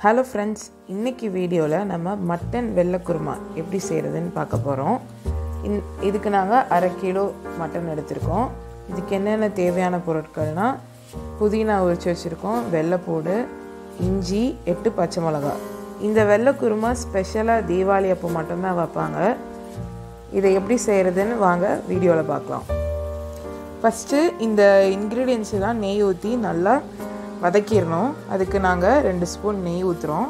hello friends இன்னைக்கு வீடியோவில் நம்ம மட்டன் வெள்ளை குருமா எப்படி செய்கிறதுன்னு பார்க்க போகிறோம் இன் இதுக்கு நாங்கள் அரை கிலோ மட்டன் எடுத்திருக்கோம் இதுக்கு என்னென்ன தேவையான பொருட்கள்னால் புதினா உரிச்சு வச்சுருக்கோம் வெள்ளைப்பூடு இஞ்சி எட்டு பச்சை மிளகா இந்த வெள்ளை குருமா ஸ்பெஷலாக தீபாவளி அப்போ மட்டும்தான் வைப்பாங்க இதை எப்படி செய்கிறதுன்னு வாங்க வீடியோவில் பார்க்கலாம் ஃபஸ்ட்டு இந்த இன்க்ரீடியன்ஸ் எல்லாம் நெய் ஊற்றி நல்லா வதக்கிடணும் அதுக்கு நாங்கள் ரெண்டு ஸ்பூன் நெய் ஊற்றுறோம்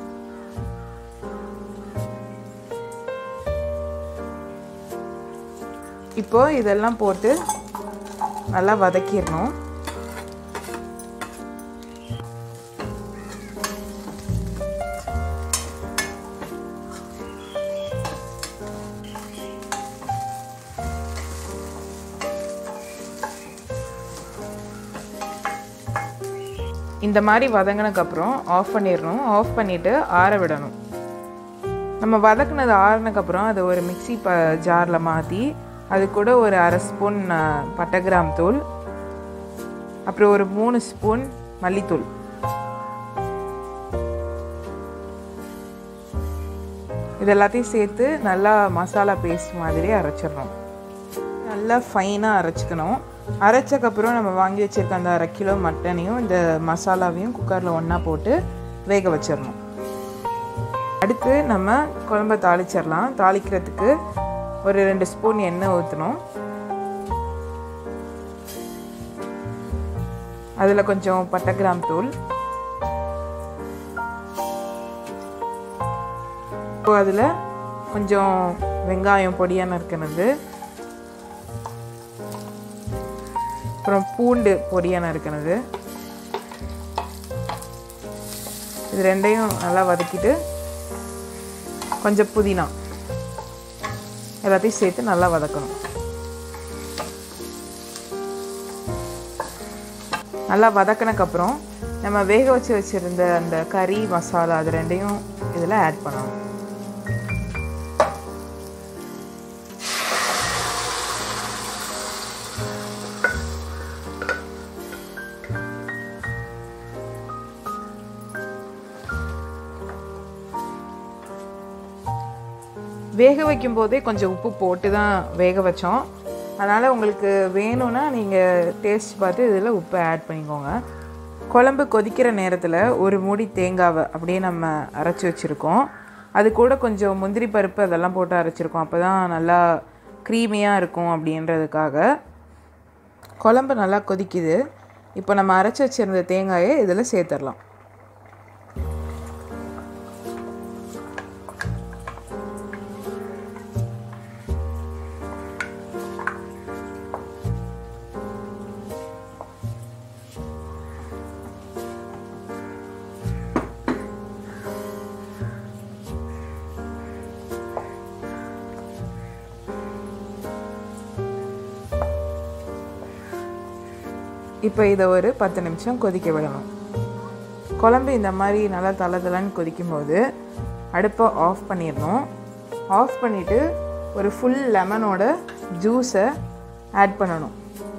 இப்போ இதெல்லாம் போட்டு நல்லா வதக்கிடணும் இந்த மாதிரி வதங்கினதுக்கப்புறம் ஆஃப் பண்ணிடணும் ஆஃப் பண்ணிவிட்டு ஆற விடணும் நம்ம வதக்குனது ஆறினதுக்கப்புறம் அதை ஒரு மிக்சி ப ஜாரில் மாற்றி அது கூட ஒரு அரை ஸ்பூன் பட்டை கிராம் தூள் அப்புறம் ஒரு மூணு ஸ்பூன் மல்லித்தூள் இது எல்லாத்தையும் சேர்த்து நல்லா மசாலா பேஸ்ட் மாதிரி அரைச்சிடணும் நல்லா ஃபைனாக அரைச்சிக்கணும் அரைச்சக்கப்புறம் நம்ம வாங்கி வச்சுருக்க அந்த அரை கிலோ மட்டனையும் இந்த மசாலாவையும் குக்கரில் ஒன்றா போட்டு வேக வச்சிடணும் அடுத்து நம்ம குழம்ப தாளிச்சிடலாம் தாளிக்கிறதுக்கு ஒரு ரெண்டு ஸ்பூன் எண்ணெய் ஊற்றணும் அதில் கொஞ்சம் பட்டை கிராம் தூள் இப்போ அதில் கொஞ்சம் வெங்காயம் பொடியாக நறுக்கினது அப்புறம் பூண்டு பொடியாக நறுக்கினது இது ரெண்டையும் நல்லா வதக்கிட்டு கொஞ்சம் புதினா எல்லாத்தையும் சேர்த்து நல்லா வதக்கணும் நல்லா வதக்கினக்கப்புறம் நம்ம வேக வச்சு வச்சுருந்த அந்த கறி மசாலா அது ரெண்டையும் இதில் ஆட் பண்ணணும் வேக வைக்கும் போதே கொஞ்சம் உப்பு போட்டு தான் வேக வச்சோம் அதனால் உங்களுக்கு வேணும்னா நீங்கள் டேஸ்ட் பார்த்து இதில் உப்பை ஆட் பண்ணிக்கோங்க குழம்பு கொதிக்கிற நேரத்தில் ஒரு மூடி தேங்காவை அப்படியே நம்ம அரைச்சி வச்சுருக்கோம் அது கூட கொஞ்சம் முந்திரி பருப்பு அதெல்லாம் போட்டு அரைச்சிருக்கோம் அப்போ தான் நல்லா க்ரீமியாக இருக்கும் அப்படின்றதுக்காக குழம்பு நல்லா கொதிக்குது இப்போ நம்ம அரைச்சி வச்சுருந்த தேங்காயை இதில் சேர்த்துடலாம் இப்போ இதை ஒரு பத்து நிமிஷம் கொதிக்க விடணும் குழம்பு இந்த மாதிரி நல்லா தலை தலைன்னு கொதிக்கும்போது அடுப்பை ஆஃப் பண்ணிடணும் ஆஃப் பண்ணிவிட்டு ஒரு ஃபுல் லெமனோட ஜூஸை ஆட் பண்ணணும்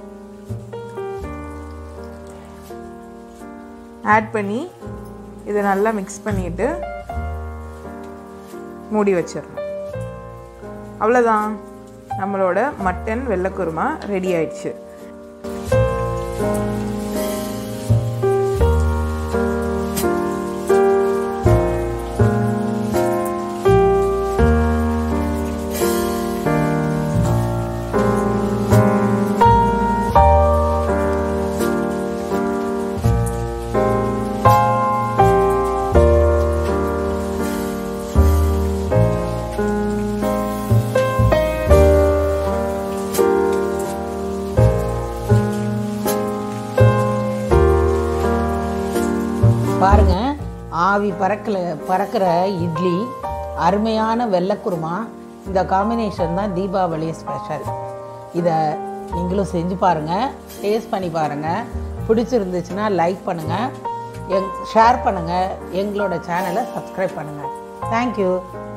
ஆட் பண்ணி இதை நல்லா மிக்ஸ் பண்ணிவிட்டு மூடி வச்சிடணும் அவ்வளோதான் நம்மளோட மட்டன் வெள்ளைக்குருமா ரெடி ஆயிடுச்சு பாருங்க ஆவி பறக்கல பறக்கிற இட்லி அருமையான வெள்ளைக்குருமா இந்த காம்பினேஷன் தான் தீபாவளி ஸ்பெஷல் இதை நீங்களும் செஞ்சு பாருங்கள் டேஸ்ட் பண்ணி பாருங்கள் பிடிச்சிருந்துச்சுன்னா லைக் பண்ணுங்கள் எங் ஷேர் பண்ணுங்கள் எங்களோட சேனலை சப்ஸ்கிரைப் பண்ணுங்கள் தேங்க்யூ